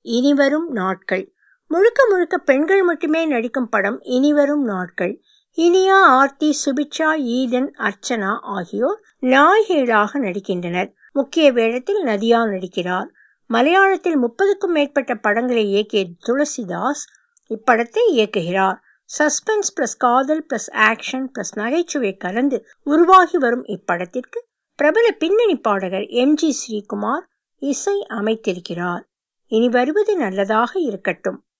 இனிவரும் நாட்கள் முழுக்க முழுக்க பெண்கள் மட்டுமே நடிக்கும் படம் இனிவரும் நாட்கள் இனியா ஆர்த்தி சுபிட்சா ஈடன் அர்ச்சனா ஆகியோர் நாயகிகளாக நடிக்கின்றனர் முக்கிய வேடத்தில் நதியா நடிக்கிறார் மலையாளத்தில் முப்பதுக்கும் மேற்பட்ட படங்களை இயக்கிய துளசிதாஸ் இப்படத்தை இயக்குகிறார் சஸ்பென்ஸ் பிளஸ் காதல் பிளஸ் ஆக்ஷன் பிளஸ் நகைச்சுவை கலந்து உருவாகி வரும் இப்படத்திற்கு பிரபல பின்னணி பாடகர் எம் ஜி ஸ்ரீகுமார் இசை அமைத்திருக்கிறார் இனி வருவது நல்லதாக இருக்கட்டும்